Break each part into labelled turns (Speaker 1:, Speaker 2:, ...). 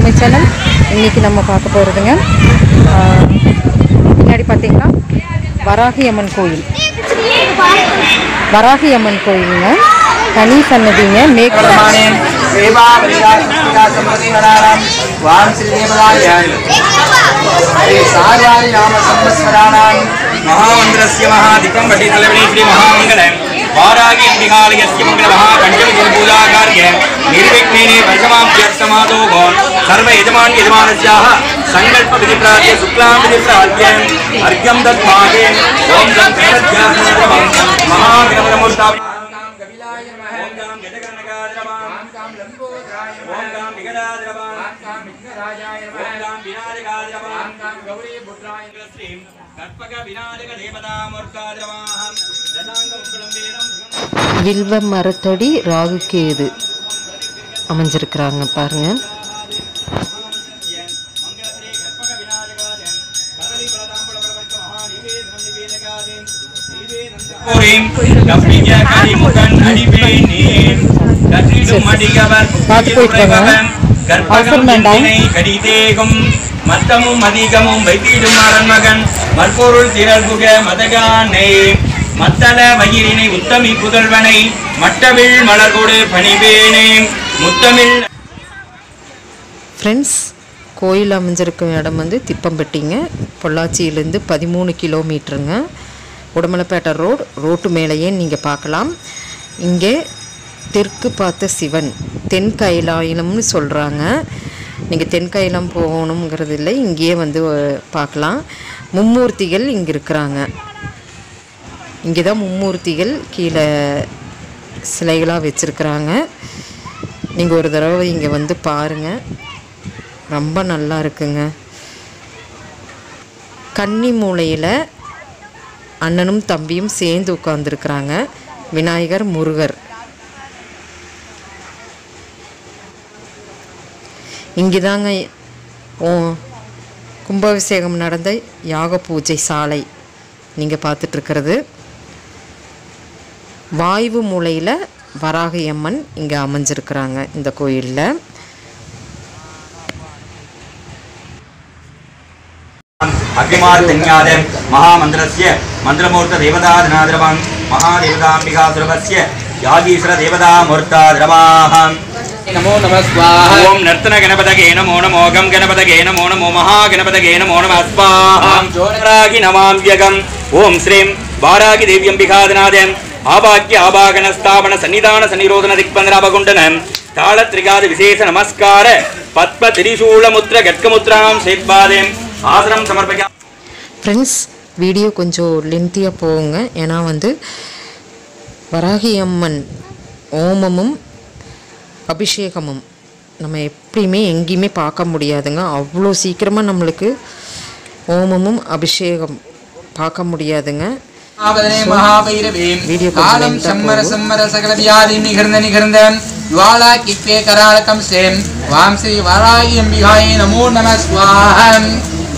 Speaker 1: My channel இன்றைக்கி நம்ம பார்க்க போகிறதுங்க பின்னாடி பார்த்தீங்கன்னா வராகி அம்மன் கோயில் வராகி அம்மன் கோயிலுங்க தனி சன்னதிங்க மேற்கு
Speaker 2: प्रमाणेन सेवावरिदासंस्कृतासंवत्सराणां वां श्रीदेवराय श्री सार्वारि नाम संवत्सराणां महामन्त्रस्य महादीपं पठितलवणे श्री महामङ्गलम् वारागी अम्बिकालयस्य मङ्गलमहापञ्चमदिनपूजाकार्य निर्विघ्नेने वर्षमाप्यर्थमादोः सर्व यजमान यजमानस्याः सङ्कल्पविधिप्राप्य शुक्लां विधिप्राप्य अर्घ्यं दत्माहे ॐ लं गणध्यात्मनमः महागणपतमूर्ताय कपिलाय नमः ॐ गां गजकर्णकाय नमः ॐ गां लम्बोदराय नमः ॐ गां विकटाय नमः ॐ गां विघ्नराजाय नमः ॐ गां विनायकाय नमः ॐ गां गौरीपुत्राय श्रीं कल्पक विनायक देवतामूर्ताय नमः दशाङ्गमुकुलं वेदं
Speaker 1: வில்வ மரத்தடி ராகு கேது அமைஞ்சிருக்கிறாங்க பாருங்க
Speaker 2: மங்களஸ்ரீ கற்பக விநாயகாய கதலி பலதாம்பல பிரபஞ்ச மகாநிவேதனம் நிவேதகாய நிவேதனம் கப்பிய கரிமுகன் அடிபேனேன் கற்றிடும் அடிகவர்
Speaker 1: பார்த்து போயிட்டு வாங்க. அவசரம் வேண்டாம்.
Speaker 2: கடிதேகும் மத்தமும் அதிகமும் வைத்திடும் அரண்மகன் மற்பொருள் திரள் புக மதகானை மத்தள வயிறினை உத்தமி புதல்வனை மட்டவிழ் மலர்கொடு பணிவேனே முத்தமிழ்
Speaker 1: ஃப்ரெண்ட்ஸ் கோயில் அமைஞ்சிருக்கும் இடம் வந்து திப்பம்பட்டிங்க பொள்ளாச்சியிலேருந்து பதிமூணு கிலோமீட்டருங்க உடமலைப்பேட்டை ரோடு ரோட்டு மேலேயே நீங்கள் பார்க்கலாம் இங்கே தெற்கு பார்த்த சிவன் தென் கைலாயம்னு சொல்கிறாங்க நீங்கள் தென் கைலம் போகணுங்கிறது இல்லை இங்கேயே வந்து அஹ், பார்க்கலாம் மும்மூர்த்திகள் இங்கே இருக்கிறாங்க இங்கே தான் மும்மூர்த்திகள் கீழே சிலைகளாக வச்சுருக்குறாங்க நீங்கள் ஒரு தடவை இங்கே வந்து பாருங்கள் ரொம்ப நல்லா இருக்குங்க கன்னி மூலையில் அண்ணனும் தம்பியும் சேர்ந்து உட்காந்துருக்குறாங்க விநாயகர் முருகர் இங்கே தாங்க ஓ கும்பாபிஷேகம் நடந்த யாக பூஜை சாலை நீங்கள் பார்த்துட்ருக்கிறது வாய்வு மூலையில் வராகி அம்மன் இங்கே அமைஞ்சிருக்கிறாங்க இந்த கோயிலில்
Speaker 2: अग्निमार्तन्याद महामन्त्रस्य मन्त्रमूर्तदेवताधनाद्रवं महादेवताम्बिकासुरभस्य यागीश्वरदेवतामूर्ताद्रवाः
Speaker 3: नमो नमः स्वाहा
Speaker 2: ॐ नर्तनगणपतगे नमो नमो गं गणपतगे नमो नमो महागणपतगे नमो नमः स्वाहा रागि नमाम्यगम् ॐ श्रीं वारागि देव्यम्बिकाधनादम् आवाक्य आवागणस्थापन सन्निधान सन्निरोधन दिक्पन्दरापकुण्डनं ताळत्रिकाद विशेष नमस्कार पद्म त्रिशूलमुद्र गट्कमुद्रां शेत्पादेम् आसनं समर्पया
Speaker 1: ஃப்ரெண்ட்ஸ் வீடியோ கொஞ்சம் லென்த்தியாக போகுங்க ஏன்னா வந்து வராகி அம்மன் ஓமமும் அபிஷேகமும் நம்ம எப்படியுமே எங்கேயுமே பார்க்க முடியாதுங்க அவ்வளோ சீக்கிரமாக நம்மளுக்கு ஓமமும் அபிஷேகம் பார்க்க முடியாதுங்க
Speaker 3: ஆவதனே மகாபைரவே
Speaker 1: வீடியோ கொஞ்சம்
Speaker 3: காலம்
Speaker 1: length ஆ
Speaker 3: சம்மர
Speaker 1: போகும்.
Speaker 3: சம்மர சகல வியாதி நிகர்ந்த நிகர்ந்த ஜுவாலா கிப்பே கராளகம் சேம் வாம் ஸ்ரீ வராகி அம்பிகாயே நமோ நம ஸ்வாஹம்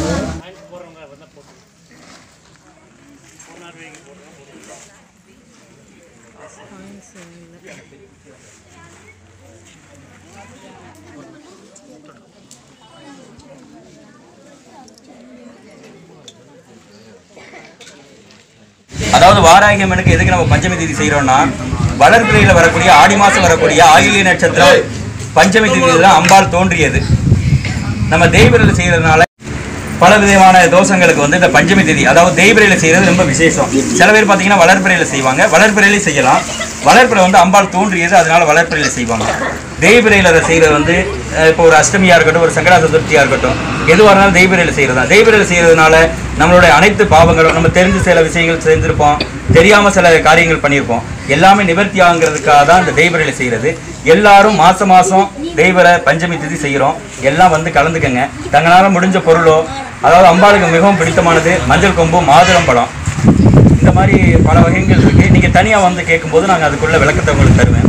Speaker 2: அதாவது வாராகி அம்மனுக்கு எதுக்கு நம்ம பஞ்சமி திதி செய்யறோம்னா வளர்பிறையில வரக்கூடிய ஆடி மாசம் வரக்கூடிய ஆகிலிய நட்சத்திரம் பஞ்சமி திதியில அம்பாள் தோன்றியது நம்ம தெய்வரில் செய்யறதுனால பல விதமான தோஷங்களுக்கு வந்து இந்த பஞ்சமி திதி அதாவது தெய்வரையில செய்யறது ரொம்ப விசேஷம் சில பேர் பார்த்தீங்கன்னா வளர்பிறையில செய்வாங்க வளர்பிறையில செய்யலாம் வளர்பிறை வந்து அம்பாள் தோன்றியது அதனால வளர்பிறையில செய்வாங்க தெய்வரையில அதை செய்யறது வந்து அஹ், இப்போ ஒரு அஷ்டமியா இருக்கட்டும் ஒரு சங்கடா சதுர்த்தியா இருக்கட்டும் எதுவாக இருந்தாலும் தெய்வரையில செய்யறது தான் தெய்வரையில செய்யறதுனால நம்மளுடைய அனைத்து பாவங்களும் நம்ம தெரிஞ்சு சில விஷயங்கள் செஞ்சிருப்போம் தெரியாம சில காரியங்கள் பண்ணியிருப்போம் எல்லாமே நிவர்த்தி ஆகுங்கிறதுக்காக தான் இந்த தெய்வரையில செய்யறது எல்லாரும் மாசம் மாசம் தெய்வர பஞ்சமி திதி செய்கிறோம் எல்லாம் வந்து கலந்துக்கங்க தங்களால முடிஞ்ச பொருளோ அதாவது அம்பாளுக்கு மிகவும் பிடித்தமானது மஞ்சள் கொம்பு மாதுளம் பழம் இந்த மாதிரி பல வகைகள் இருக்கு நீங்க தனியா வந்து கேட்கும்போது நாங்க அதுக்குள்ள விளக்கத்தை உங்களுக்கு தருவேன்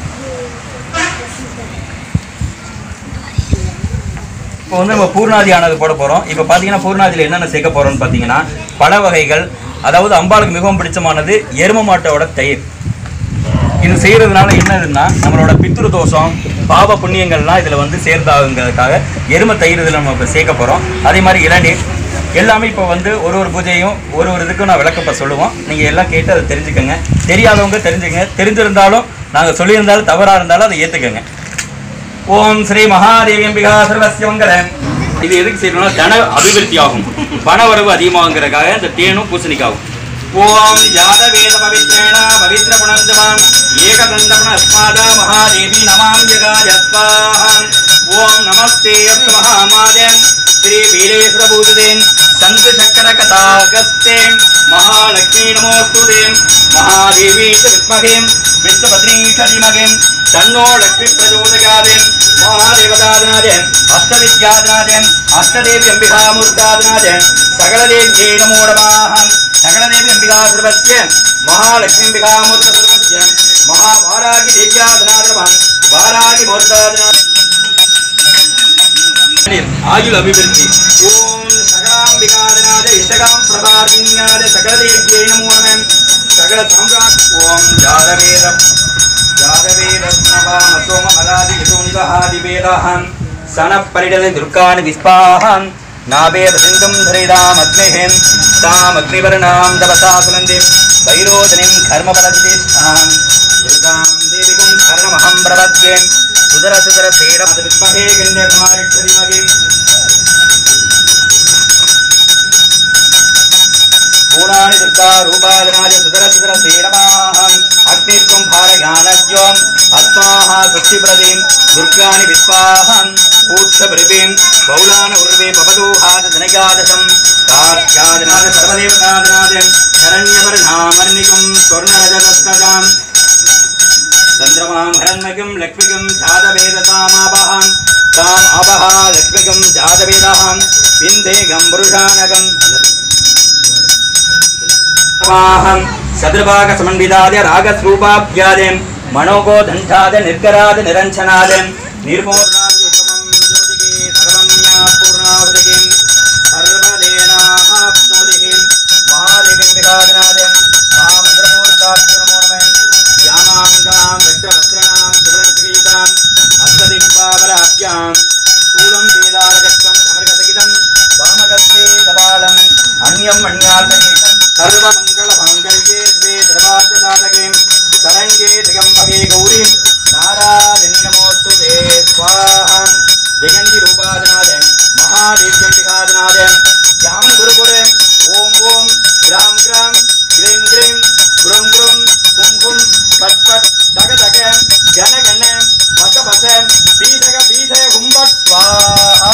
Speaker 2: இப்போ வந்து நம்ம பூர்ணாதி ஆனது போட போறோம் இப்போ பாத்தீங்கன்னா பூர்ணாதியில என்னென்ன சேர்க்க போறோம்னு பாத்தீங்கன்னா பல வகைகள் அதாவது அம்பாளுக்கு மிகவும் பிடிச்சமானது எரும மாட்டோட தயிர் இது செய்யறதுனால என்னதுன்னா நம்மளோட பித்ரு தோஷம் பாவ புண்ணியங்கள்லாம் இதில் வந்து சேர்ந்தாகுங்கிறதுக்காக எருமை தயிர் இதில் நம்ம இப்போ சேர்க்க போகிறோம் அதே மாதிரி இளநீர் எல்லாமே இப்போ வந்து ஒரு ஒரு பூஜையும் ஒரு ஒரு இதுக்கும் நான் விளக்கப்ப சொல்லுவோம் நீங்கள் எல்லாம் கேட்டு அதை தெரிஞ்சுக்கோங்க தெரியாதவங்க தெரிஞ்சுக்கங்க தெரிஞ்சிருந்தாலும் நாங்கள் சொல்லியிருந்தாலும் தவறாக இருந்தாலும் அதை ஏற்றுக்கங்க ஓம் ஸ்ரீ மகாதேவி அம்பிகா சர்வசிய மங்களம் இது எதுக்கு செய்யணும்னா தன அபிவிருத்தி ஆகும் பண வரவு அதிகமாகுங்கிறதுக்காக இந்த தேனும் பூசணிக்காகும் ஓம் யாதவேத பவித்ரேண பவித்ர புனந்தமாம் ஏகதந்தபுண அஸ்மாதா மகாதேவி நமாம் ஜகாஜஸ்வாஹம் ஓம் நமஸ்தே அஸ்து மகாமாதேம் ஸ்ரீ வீரேஸ்வர பூஜிதேன் சங்கு சக்கர கதாகஸ்தேன் மகாலட்சுமி நமோஸ்துதேன் மகாதேவி ச வித்மகேம் விஷ்ணுபத்னீ ச தீமகேம் தன்னோ லக்ஷ்மி பிரச்சோதயாதேன் மகாதேவதாதனாதேன் அஷ்டவித்யாதனாதேன் அஷ்டதேவி அம்பிகாமூர்த்தாதனாதேன் சகலதேவியே நமோ நமாஹம் சகலதேவி அம்பிகா சர்வஸ்ய மகாலட்சுமி அம்பிகாமூர்த்த சர்வஸ்ய மகாவாராகி தேவியாதனாதனம் வாராகி மூர்த்தாதனா ஆயுள் அபிவிருத்தி ஓம் சகலாம்பிகாதனாத இசகாம் பிரபாதிஞாத சகலதேவியே நமோ நம சகல சாம்ராட் ஓம் ஜாதவேத ஜாதவேதஸ்னவாம சோமமலாதி யதோனிவஹாதிவேதாஹம் சனப்பரிடல துர்காணி விஸ்பாஹம் நாபேத சிந்தும் தரிதாம் அக்னிஹிம் தாம் அக்னிவர்ணாம் தவசா சுனந்திம் வைரோதனிம் கர்மபலதிஷ்டாம் துர்காம் தேவிகும் சரணமஹம் பிரபத்யே சுதர சுதர சேர வித்மஹே கண்யகுமாரிஷ்வதிமகிம் பூணானி துர்கா ரூபாதனாதி சுதர சுதர சேரமாஹம் அக்னித்வம் பாரயானஜ்யோம் அஸ்மாஹ சுக்ஷிப்ரதீம் துர்காணி விஸ்வாஹம் பூட்சபிருவீம் பௌலான உருவே பவதூஹாத தனயாதசம் கார்யாதனாத சர்வதேவநாதநாதம் சரண்யவர்ணாமர்ணிகும் ஸ்வர்ணரஜதஸ்கதாம் சந்திரமாம் ஹரண்மகம் லக்ஷ்மிகம் ஜாதவேததாமாபகாம் தாம் ஆபஹா லக்ஷ்மிகம் ஜாதவேதாம் விந்தேகம் புருஷானகம் வாஹம் சதுர்பாக சமன்விதாத ராகஸ்ரூபாப்யாதம் மனோகோ தண்டாத நிர்கராத நிரஞ்சனாதம் நிர்மோர்ணாத் உத்தமம் ஜோதிகே சர்வம் ஞாபூர்ணாவதிகிம் சர்வதேனாப்னோதிகிம் மகாதேவிம் விகாதனாதம் மகாமந்திரமூர்த்தாத்து நமோ நம யாமாங்காம் வஜ்ரவஸ்திரணாம் சுவர்ணசிகயுதாம் அஸ்வதிக்பாவராப்யாம் சூலம் வேதாரகத்வம் சமர்கதகிதம் வாமகஸ்தே கபாலம் அந்யம் மண்யார்த்தகேதம் சர்வமங்களமாங்கல்யே द्वे सर्वार्थसाधके तरङ्गे त्र्यम्बके गौरीं नारायणी नमोऽस्तु ते स्वाहा जगन्ति रूपादनादे महादेव्यम्बिकादनादे श्याम गुरुकुरे ॐ ॐ ग्रां ग्रां ग्रीं ग्रीं गुरुं गुरुं कुं कुं पट् पट् दग दग गण गण मक पस पीठग पीठय हुम्बट् स्वाहा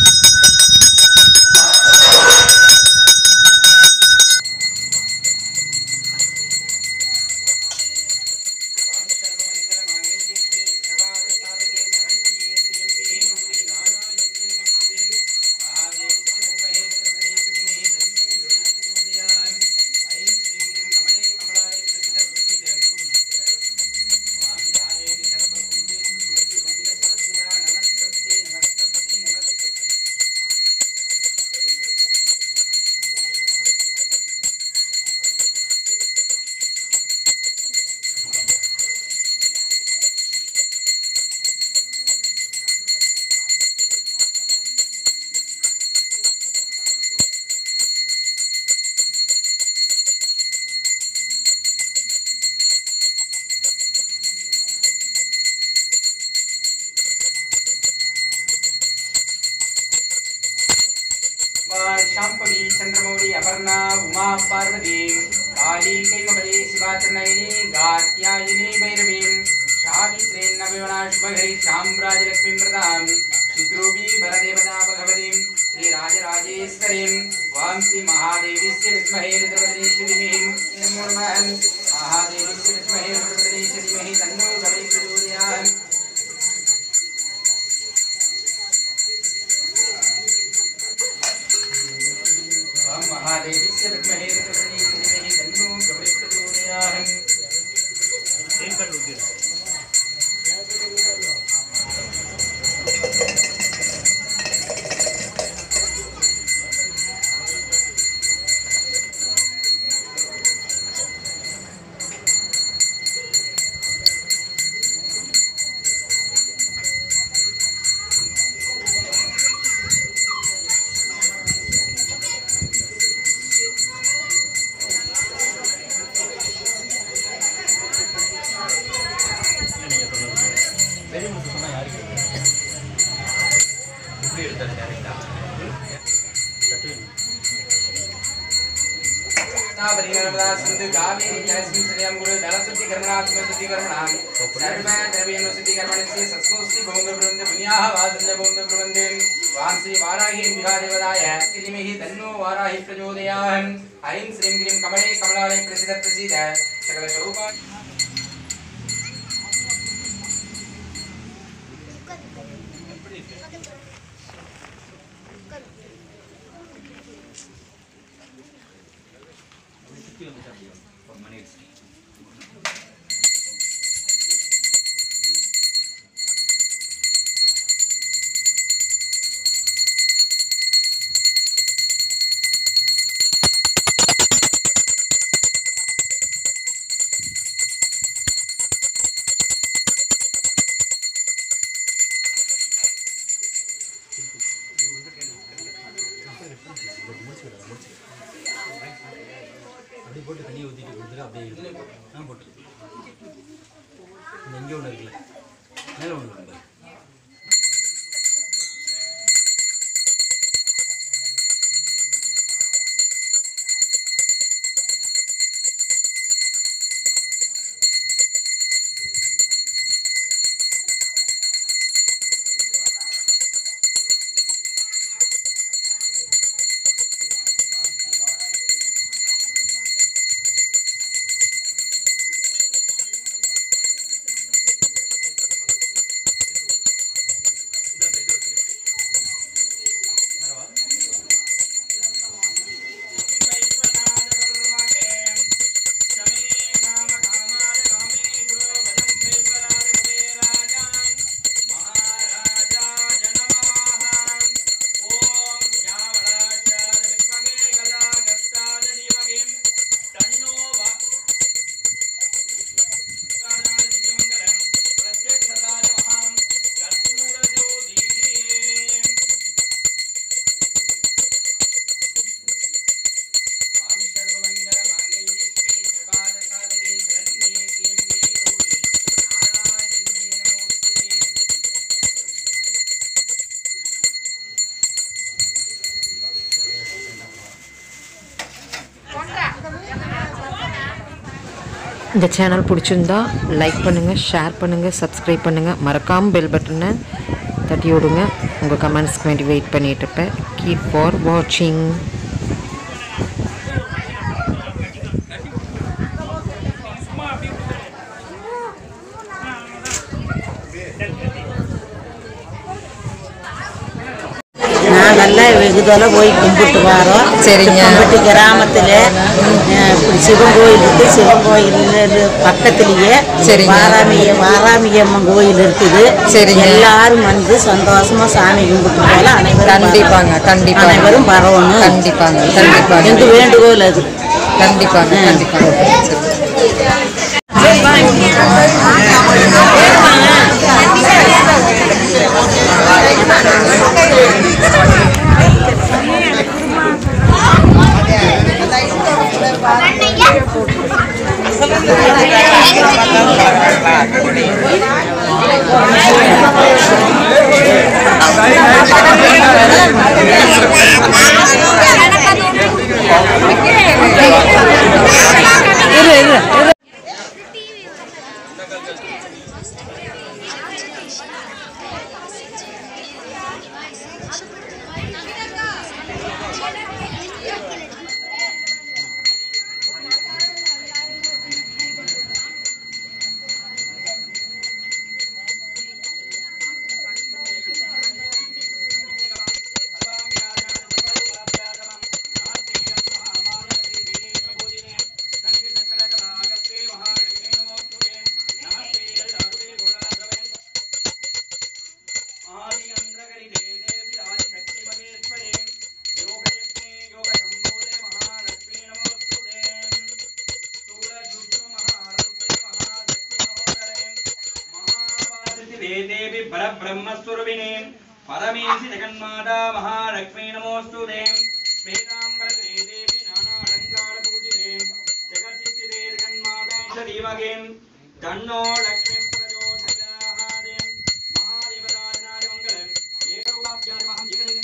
Speaker 3: शाम्पवी चंद्रमौली अपर्णा उमा पार्वती काली कैमबले शिवाचरणयिनी गात्यायनी भैरवी सावित्रे नवविवना शुभघरी शाम्राजलक्ष्मीं प्रदां चिद्रूपी वरदेवता भगवतीं श्रीराजराजेश्वरीं वां श्री महादेवीस्य विद्महे रुद्रवदने श्रीमहि नमो नमः महादेवीस्य विद्महे रुद्रवदने श्रीमहि तन्नो भवे प्रचोदयात् वां महादेवीस्य विद्महे रुद्रवदने श्रीमहि तन्नो भवे प्रचोदयात् सिंधु कावेरी जलस्मिन् श्रियं गुरु जलशुद्धिकर्मणात्म शुद्धिकर्मणां सर्व द्रव्येण शुद्धिकर्मणस्य सस्मोस्ति भौन्दब्रह्म पुण्याः वासन्य भौन्दब्रह्मन्दे वां श्री वाराही विहादेवदाय किलिमिहि तन्नो वाराहि प्रचोदयाहं हरिं श्रीं गिरिं कमले कमलालय प्रसिद्ध प्रसीद सकल स्वरूपा
Speaker 4: அப்படியே போட்டு தண்ணியை ஊற்றிட்டு கொடுத்துட்டு அப்படியே ஆ போட்டு இந்த இங்கே ஒன்று இருக்குல்ல மேலே ஒன்று இருக்குல்ல
Speaker 1: இந்த சேனல் பிடிச்சிருந்தா லைக் பண்ணுங்கள் ஷேர் பண்ணுங்கள் சப்ஸ்கிரைப் பண்ணுங்கள் மறக்காமல் பெல் பட்டனை தட்டி விடுங்க உங்கள் கமெண்ட்ஸ்க்கு வேண்டி வெயிட் பண்ணிட்டு இருப்பேன் கீப் ஃபார் வாட்சிங்
Speaker 5: நாங்கெல்லாம் வெகு தொலை போய் கும்பிட்டு வரோம்
Speaker 1: சரிங்க.
Speaker 5: கும்பிட்டு கிராமத்தில் இப்படி சிவன் கோயில் இருக்கு சிவன் கோயில் பக்கத்துலேயே
Speaker 1: சரிங்க.
Speaker 5: வாராமிய வாராமிய அம்மன் கோயில் இருக்குது
Speaker 1: சரிங்க.
Speaker 5: எல்லாரும் வந்து சந்தோஷமா சாமி கும்பிட்டு போல அனைவரும்
Speaker 1: கண்டிப்பாங்க,
Speaker 5: வரணும்.
Speaker 1: கண்டிப்பாங்க.
Speaker 5: அனைவரும் வரணும்
Speaker 1: கண்டிப்பாங்க, கண்டிப்பாங்க.
Speaker 5: எங்க வேண்டுகோள் அது
Speaker 1: கண்டிப்பாங்க கண்டிப்பாங்க சரி
Speaker 2: देवी परब्रह्मस्वरूपिणे परमेशि जगन्माता महालक्ष्मी नमोऽस्तु ते वेदाम्बरधरे देवी नानालङ्कारपूजिते जगत्स्थिते जगन्माता ईश्वरीमगे तन्नो लक्ष्मी प्रचोदयात् महादेवताजनादिमङ्गलम् एकरूपाभ्यां एकनिरे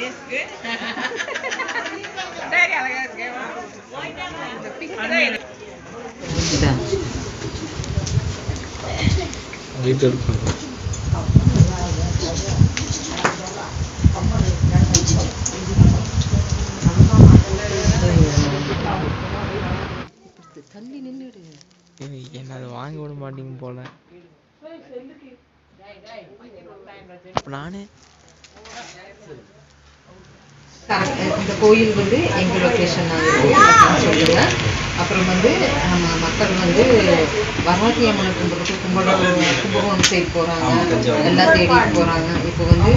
Speaker 1: இதான்
Speaker 6: என்ன அதை வாங்க விட மாட்டீங்க போல அப்ப நானு
Speaker 1: கரெக்ட் இந்த கோயில் வந்து எங்க லொக்கேஷன் சொல்லுங்க அப்புறம் வந்து நம்ம மக்கள் வந்து வராகி அம்மனை கும்பிட்றது கும்பகோணம் கும்பகோணம் சைடு போறாங்க எல்லாம் தேடிட்டு போறாங்க இப்போ வந்து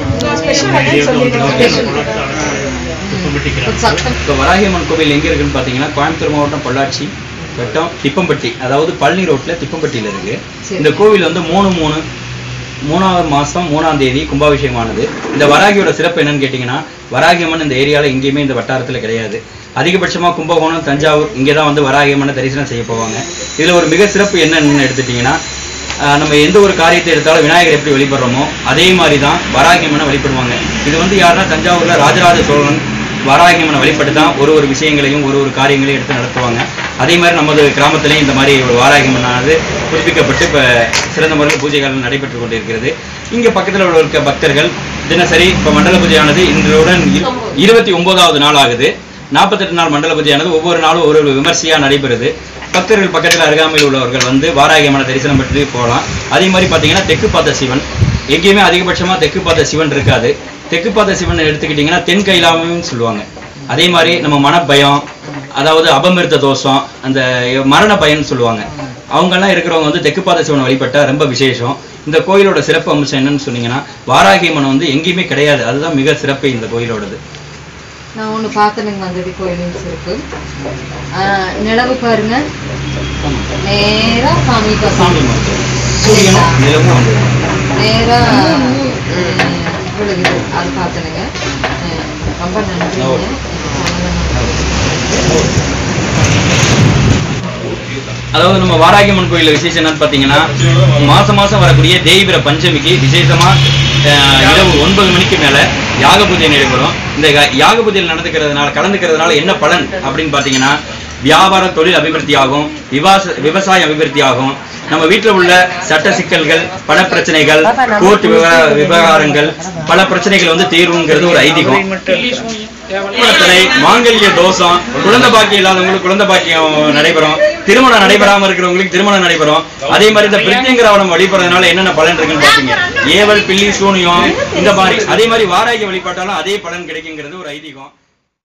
Speaker 1: கொஞ்சம் சத்தம்
Speaker 2: இப்போ வராகியம்மன் கோவில் எங்கே இருக்குன்னு பார்த்தீங்கன்னா கோயம்புத்தூர் மாவட்டம் பொள்ளாச்சி வட்டம் திப்பம்பட்டி அதாவது பழனி ரோட்டில் திப்பம்பட்டியில் இருக்கு
Speaker 1: சரி.
Speaker 2: இந்த கோவில் வந்து மூணு மூணு மூணாவது மாதம் மூணாம் தேதி கும்பாபிஷேகமானது இந்த வராகியோட சிறப்பு என்னன்னு கேட்டிங்கன்னா வராகியம்மன் இந்த ஏரியாவில் எங்கேயுமே இந்த வட்டாரத்தில் கிடையாது அதிகபட்சமாக கும்பகோணம் தஞ்சாவூர் இங்கே தான் வந்து வராகியம்மனை தரிசனம் செய்ய போவாங்க இதில் ஒரு மிக சிறப்பு என்னன்னு எடுத்துட்டிங்கன்னா ஆஹ் நம்ம எந்த ஒரு காரியத்தை எடுத்தாலும் விநாயகர் எப்படி வழிபடுறோமோ அதே மாதிரி தான் வராகியம்மனை வழிபடுவாங்க இது வந்து யாருன்னா தஞ்சாவூரில் ராஜராஜ சோழன் வராகியம்மனை வழிபட்டு தான் ஒரு ஒரு விஷயங்களையும் ஒரு ஒரு காரியங்களையும் எடுத்து நடத்துவாங்க அதே மாதிரி நமது கிராமத்திலையும் இந்த மாதிரி ஒரு வாராகியம்மனானது புதுப்பிக்கப்பட்டு இப்போ சிறந்த முறையில் பூஜைகள் நடைபெற்று கொண்டிருக்கிறது இங்கே பக்கத்தில் உள்ள இருக்க பக்தர்கள் தினசரி இப்போ மண்டல பூஜையானது இன்றுடன் இரு- இருபத்தி ஒன்பதாவது நாள் ஆகுது நாற்பத்தெட்டு நாள் மண்டல பூஜையானது ஒவ்வொரு நாளும் ஒரு ஒரு விமர்சையாக நடைபெறுது பக்தர்கள் பக்கத்தில் அருகாமையில் உள்ளவர்கள் வந்து வாராகியம்மனை தரிசனம் பெற்று போகலாம் அதே மாதிரி பார்த்தீங்கன்னா தெற்கு பார்த்த சிவன் எங்கேயுமே அதிகபட்சமாக தெற்கு பார்த்த சிவன் இருக்காது தெற்கு பார்த்த சிவன் எடுத்துக்கிட்டிங்கன்னா தென் கைலாமம்னு சொல்லுவாங்க அதே மாதிரி நம்ம மனப்பயம் அதாவது அபமிருத்த தோஷம் அந்த மரண பயம்னு சொல்லுவாங்க அவங்கெல்லாம் இருக்கிறவங்க வந்து தெற்கு பார்த்த சிவனை வழிபட்டா ரொம்ப விசேஷம் இந்த கோயிலோட சிறப்பு அம்சம் என்னன்னு சொன்னீங்கன்னா வாராகியம்மன் வந்து எங்கேயுமே கிடையாது அதுதான் மிக சிறப்பு இந்த கோயிலோடது
Speaker 1: நான் ஒன்று பார்த்தனுங்க வந்தது கோயிலின் சிறப்பு ஆஹ் நிலவு பாருங்க நேரா சாமி
Speaker 2: சாமி
Speaker 1: பக்கம்
Speaker 2: மட்டும். சூரியனும் நிலவும் வந்து
Speaker 1: நேரா விழுகுது அது பார்த்தனுங்க அஹ் ரொம்ப நன்றிங்க
Speaker 2: அதாவது நம்ம வாராகியம்மன் கோயில்ல விசேஷம் என்னன்னு பார்த்தீங்கன்னா மாசம் மாசம் வரக்கூடிய தேய்பிர பஞ்சமிக்கு விசேஷமா அஹ், இரவு ஒன்பது மணிக்கு மேல யாக பூஜை நடைபெறும் இந்த யா- யாக பூஜையில் நடந்துக்கிறதுனால கலந்துக்கிறதுனால என்ன பலன் அப்படின்னு பார்த்தீங்கன்னா வியாபார தொழில் அபிவிருத்தி ஆகும் விவாச விவசாய அபிவிருத்தி ஆகும் நம்ம வீட்டில் உள்ள சட்ட சிக்கல்கள் பண பிரச்சனைகள் கோர்ட் விவ- விவகாரங்கள் பல பிரச்சனைகள் வந்து தீர்வுங்கிறது ஒரு ஐதீகம் திருமணத்தடை மாங்கல்ய தோஷம் குழந்தை பாக்கியம் இல்லாதவங்களுக்கு குழந்தை பாக்கியம் நடைபெறும் திருமணம் நடைபெறாம இருக்கிறவங்களுக்கு திருமணம் நடைபெறும் அதே மாதிரி இந்த பிரித்தியங்கிரவணம் வழிபடுறதுனால என்னென்ன பலன் இருக்குன்னு பாத்தீங்க ஏவல் பில்லி சூனியம் இந்த மாதிரி அதே மாதிரி வாராகி வழிபாட்டாலும் அதே பலன் கிடைக்குங்கிறது ஒரு ஐதீகம்